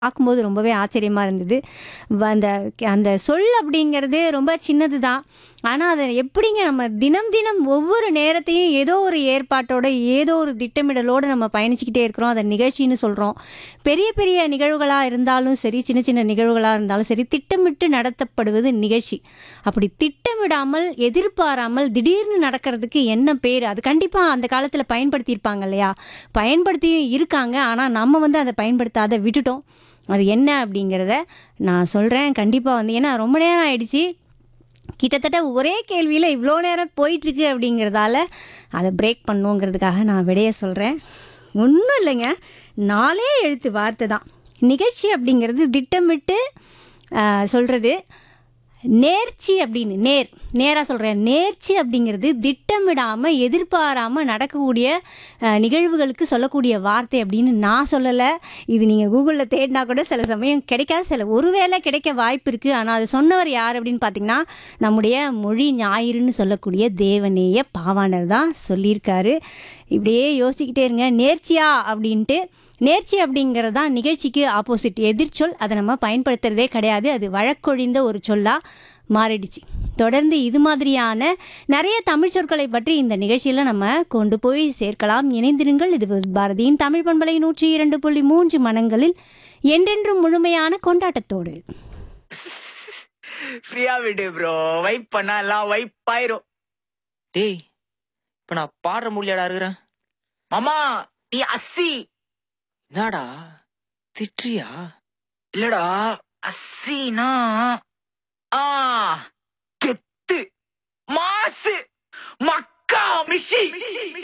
பார்க்கும்போது ரொம்பவே ஆச்சரியமா இருந்தது. வ அந்த அந்த சொல் அப்படிங்கிறது ரொம்ப சின்னது தான். ஆனா, அத எப்படிங்க நம்ம தினம் தினம் ஒவ்வொரு நேரத்தையும் ஏதோ ஒரு ஏற்பாட்டோட, ஏதோ ஒரு திட்டமிடலோட நம்ம பயணிச்சுக்கிட்டே இருக்கிறோம். அத நிகழ்ச்சின்னு சொல்றோம். பெரிய பெரிய நிகழ்வுகளா இருந்தாலும் சரி, சின்ன சின்ன நிகழ்வுகளா இருந்தாலும் சரி, திட்டமிட்டு நடத்தப்படுவது நிகழ்ச்சி. அப்படி திட்டமிடாமல், எதிர்பாராமல் திடீர்னு நடக்கிறதுக்கு என்ன பேரு? அது கண்டிப்பா அந்த காலத்துல பயன்படுத்தியிருப்பாங்க இல்லையா? பயன்படுத்தியும் இருக்காங்க. ஆனா, நம்ம வந்து அத பயன்படுத்தாத விட்டுட்டோம். அது என்ன அப்படிங்கிறத நான் சொல்றேன். கண்டிப்பா வந்து ஏன்னா ரொம்ப நேரம் ஆயிடுச்சு. கிட்டத்தட்ட ஒரே கேள்வியில இவ்ளோ நேரம் போயிட்டுருக்கு அப்படிங்கிறதால, அத பிரேக் பண்ணணுங்கிறதுக்காக நான் விடைய சொல்றேன். ஒண்ணும் இல்லைங்க. 4ஏ எழுத்து வார்த்தை தான். நிகழ்ச்சி அப்படிங்கிறது திட்டமிட்டு அ சொல்றது. நேர்ச்சி அப்படின்னு நேர் நேரா சொல்றேன். நேர்ச்சி அப்படிங்கிறது திட்டமிடாம, எதிர்பாராம நடக்கக்கூடிய அ நிகழ்வுகளுக்கு சொல்லக்கூடிய வார்த்தை அப்படின்னு நான் சொல்லல. இது நீங்க Googleல தேடினா கூட சில சமயம் கிடைக்காது. சில ஒருவேளை கிடைக்க வாய்ப்பு இருக்கு. ஆனா, அத சொன்னவர் யார் அப்படின்னு பார்த்தீங்கன்னா, நம்முடைய மொழி ஞாயிறுன்னு சொல்லக்கூடிய தேவநேய பாவாணர் தான் சொல்லியிருக்காரு. இப்படியே யோசிச்சுக்கிட்டே இருங்க. நேர்ச்சியா அப்படின்ட்டு. நேர்ச்சி அப்படிங்கிறது தான் நிகழ்ச்சிக்கு ஆப்போசிட் எதிர்ச்சொல். அத நம்ம பயன்படுத்துறதே கிடையாது. அது வழக்கொழிந்த ஒரு சொல்லா மாறிடுச்சு. தொடர்ந்து இது மாதிரியான நெறைய தமிழ் சொற்களை பற்றி இந்த நிகழ்ச்சியில நம்ம கொண்டு போய் சேர்க்கலாம். இணைந்திருங்கள். இது பாரதியின் தமிழ் பண்பலை 102.3 மனங்களில் என்றென்றும் முழுமையான கொண்டாட்டத்தோடு. ஃப்ரீயா விடு ப்ரோ. வைப் பண்ணா எல்லாம் வைப் ஆயிரும். டேய் இப்ப நான் பாடுற முடியாடா இருக்கிறேன் மாமா நீ அஸ்ஸி. என்னடா திட்டுறியா இல்லடா அஸ்ஸினா ஆ கெத்து மாசு மக்கா மிஷி